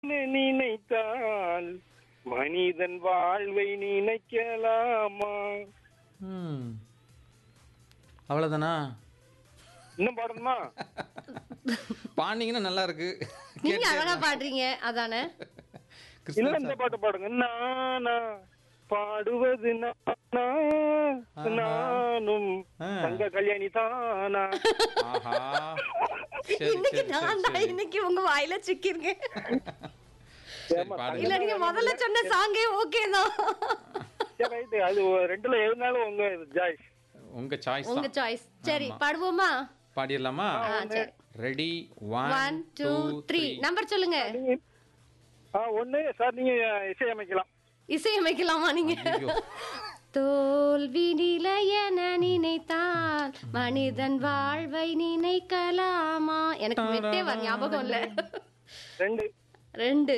நினைத்தால் மனிதன் வாழ்வை நினைக்கலாமா ம் அவ்வளோதானா இன்னும் பாடணுமா பாண்டிங்கன்னா நல்லா இருக்கு நீங்க அழகா பாடுறீங்க அதானே இல்ல கிருஷ்ணன் இந்த பாட்டு பாடுங்க நானா பாடுவது நானா நானும் ஆ. தங்க கல்யாணி தானா ஆஹா சரி இன்னைக்கு சரி நான் சரி தான் சரி இன்னைக்கு உங்க வாயில சிக்கிருக்கேன் சரி பாடுங்க இல்ல நீங்க முதல்ல சொன்ன சாங்கே ஓகே தான் சரி ரைட்டு அது ஒரு ரெண்டுல எதுனாலும் உங்க ஜாய்ஸ் உங்க சாய்ஸ் உங்க தான் சாய்ஸ் சரி ஆமா. பாடுவோமா பாடிடலாமா ஆ, சரி ready one one two three number சொல்லுங்க நீங்க ஆ ஒண்ணு சார் நீங்க இசையமைக்கலாம் இசையமைக்கலாமா நீங்க ஐயோ தோல்வி நிலையென நினைத்தால் மனிதன் வாழ்வை நினைக்கலாமா எனக்கு மெட்டே வர ஞாபகம் இல்ல ரெண்டு ரெண்டு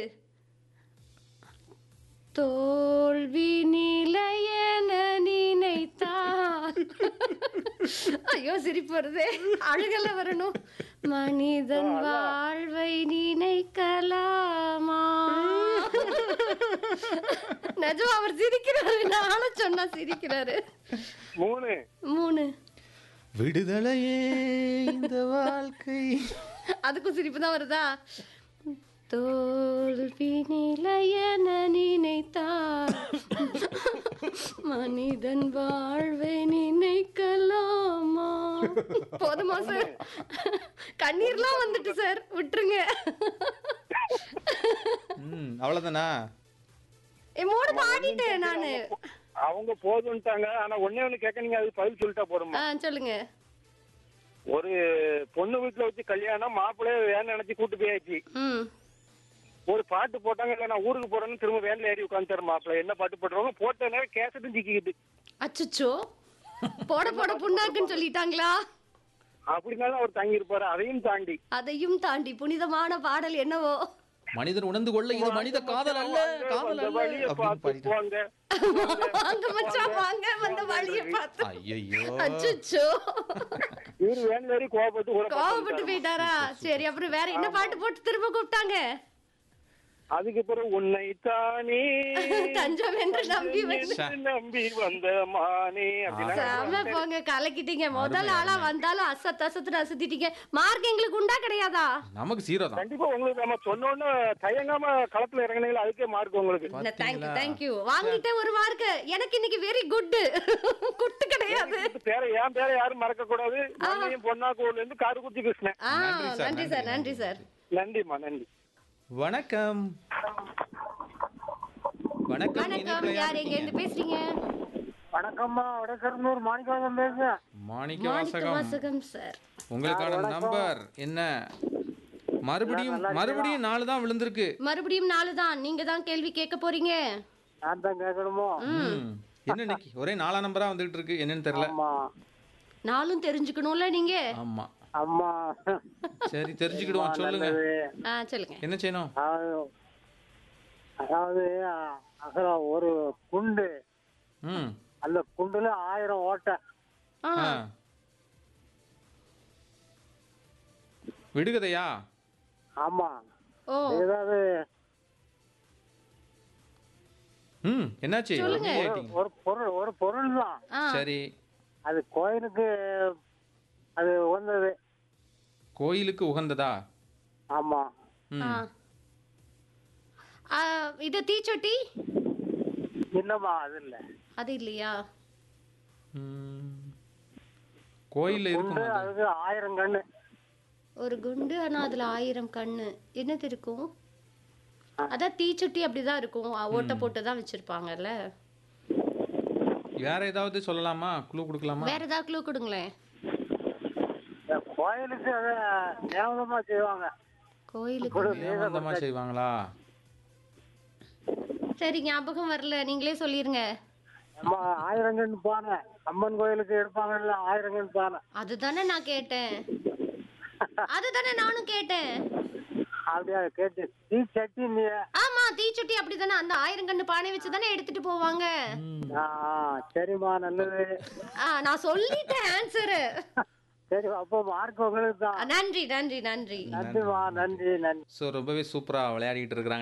தோல்வி நிலையென நினைத்தால் ஐயோ சிரிப்பு வருதே அழுகல வரணும் மனிதன் வாழ்வை நினைக்கலாமா நிஜமா அவர் சிரிக்கிறாரு நானும் சொன்னா சிரிக்கிறாரு மூணு மூணு விடுதலையே இந்த வாழ்க்கை அதுக்கும் சிரிப்பு தான் வருதா தோல்வி நிலையென நினைத்தார் மனிதன் வாழ்வை நினைக்கலாமா போதுமா சார் கண்ணீர்லாம் வந்துட்டு சார் விட்டுருங்க ம் அவ்வளோதானா என் மூணு பாடிட்டேன் நானு அவங்க போதும்ட்டாங்க ஆனா ஒண்ணே ஒண்ணு கேட்க நீங்க அதுக்கு பதில் சொல்லிட்டா போதுமா ஆ சொல்லுங்க ஒரு பொண்ணு வீட்டுல வச்சு கல்யாணம் மாப்பிள்ளைய வேன் நினைச்சு கூட்டு போயாச்சு ம் ஒரு பாட்டு போட்டாங்க இல்ல நான் ஊருக்கு போறேன்னு திரும்ப வேன்ல ஏறி உட்காந்துட்டாரு மாப்பிள்ளை என்ன பாட்டு போட்டுருவாங்க போட்ட நேரம் கேசட்டும் சிக்கிக்கிட்டு அச்சச்சோ போட போட புண்ணாக்குன்னு சொல்லிட்டாங்களா அப்படினாலும் அவர் தங்கி இருப்பாரு அதையும் தாண்டி அதையும் தாண்டி புனிதமான பாடல் என்னவோ மனிதன் உணர்ந்து கொள்ள இது மனித காதல் அல்ல காதல் அந்த அல்ல வழியை அப்படின்னு பார்த்து பாடிட்டு போங்க வாங்க மச்சான் வாங்க வந்த வழியை பார்த்து ஐயோ அச்சச்சோ இவரு வேன்ல ஏறி கோவப்பட்டு கூட கோவப்பட்டு போயிட்டாரா சரி அப்புறம் வேற என்ன பாட்டு போட்டு திரும்ப கூப்பிட்டாங்க அதுக்கு பிறகு உன்னை தானே தஞ்சம் என்று நம்பி வந்து ச. நம்பி வந்த மானே அப்படின்னா செம போங்க கலக்கிட்டீங்க முதல் ஆளா வந்தாலும் அசத்து அசத்துன்னு அசத்திட்டீங்க மார்க் எங்களுக்கு உண்டா கிடையாதா நமக்கு ஜீரோ தான் கண்டிப்பா உங்களுக்கு நம்ம சொன்னோன்னு தயங்காம களத்துல இறங்குனீங்களா அதுக்கே மார்க் உங்களுக்கு தேங்க்யூ தேங்க்யூ வாங்கிட்டேன் ஒரு மார்க் எனக்கு இன்னைக்கு வெரி குட் குட்டு கிடையாது பேரை என் பேரை யாரும் மறக்க கூடாது மண்ணையும் பொன்னாக்கூர்ல இருந்து காருக்குச்சி கிருஷ்ணன் ஆ நன்றி சார், நன்றி சார் நன்றி, நன்றி சார் நன்றிம்மா நன்றி வணக்கம் வணக்கம் வணக்கம் இனிப்புல யார் எங்க இருக்கீங்க? இருந்து பேசுறீங்க வணக்கம்மா வடக்கர்னூர் மாணிக்கம் பேசுறேன் மாணிக்க மாணிக்க வாசகம் வாசகம் சார் உங்களுக்கான நம்பர் என்ன மறுபடியும் மறுபடியும் நாலு தான் விழுந்திருக்கு மறுபடியும் நாலு தான் நீங்க தான் கேள்வி கேட்க போறீங்க நான் தான் கேட்கணுமோ ம். என்ன இன்னைக்கு ஒரே நாலா நம்பரா வந்துகிட்டு இருக்கு என்னன்னு தெரியல ஆமா நாளும் தெரிஞ்சுக்கணும்ல நீங்க ஆமா அம்மா சரி தெரிஞ்சுக்கிடுவோம் சொல்லுங்க ஆ சொல்லுங்க என்ன செய்யணும் அதாவது அதாவது அகலம் ஒரு குண்டு ம் அந்த குண்டுல ஆயிரம் ஓட்டை ஆ ஆ. விடுகதையா ஆமா ஓ ஏதாவது ம் என்னாச்சு சொல்லுங்க. அமைதியா ஆயிட்டீங்க. ஒரு பொருள் ஒரு பொருள் தான் ஆ சரி அது கோயிலுக்கு அது வந்தது கோயிலுக்கு உகந்ததா ஆமா ம் ஆ. ஆ, இது தீச்சொட்டி என்னம்மா அது இல்ல அது இல்லையா ம். கோயில்ல இருக்கும் குண்டு அது. அதுக்கு ஆயிரம் கண்ணு ஒரு குண்டு ஆனா அதுல ஆயிரம் கண்ணு என்னது இருக்கும் அதான் தீச்சொட்டி அப்படிதான் இருக்கும் ஆ, ஓட்டை போட்டு தான் வச்சிருப்பாங்கல்ல வேற ஏதாவது சொல்லலாமா குழு கொடுக்கலாமா வேற ஏதாவது க்ளூ கொடுங்களேன் இந்த கோயிலுக்கு அதை ஞாபகமா செய்வாங்க கோயிலுக்கு ஏமாந்தமா செய்வாங்களா சரி ஞாபகம் வரல நீங்களே சொல்லிருங்க அம்மா ஆயிரம் கண்ணு பானை அம்மன் கோயிலுக்கு எடுப்பாங்கல்ல ஆயிரம் கண்ணு பானை அதுதானே நான் கேட்டேன் அதுதானே நானும் கேட்டேன் அப்படியா கேட்டு தீ சட்டி நீ ஆமா தீச்சொட்டி அப்படிதானே அந்த ஆயிரம் கண்ணு பானை வச்சு தானே எடுத்துட்டு போவாங்க ஆ, சரிம்மா நல்லது ஆ நான் சொல்லிட்டேன் ஆன்சரு சரி அப்போ மார்க் உங்களுக்கு தான் நன்றி நன்றி நன்றி நன்றிமா நன்றி நன்றி ஸோ ரொம்பவே சூப்பராக விளையாடிட்டு இருக்கிறாங்க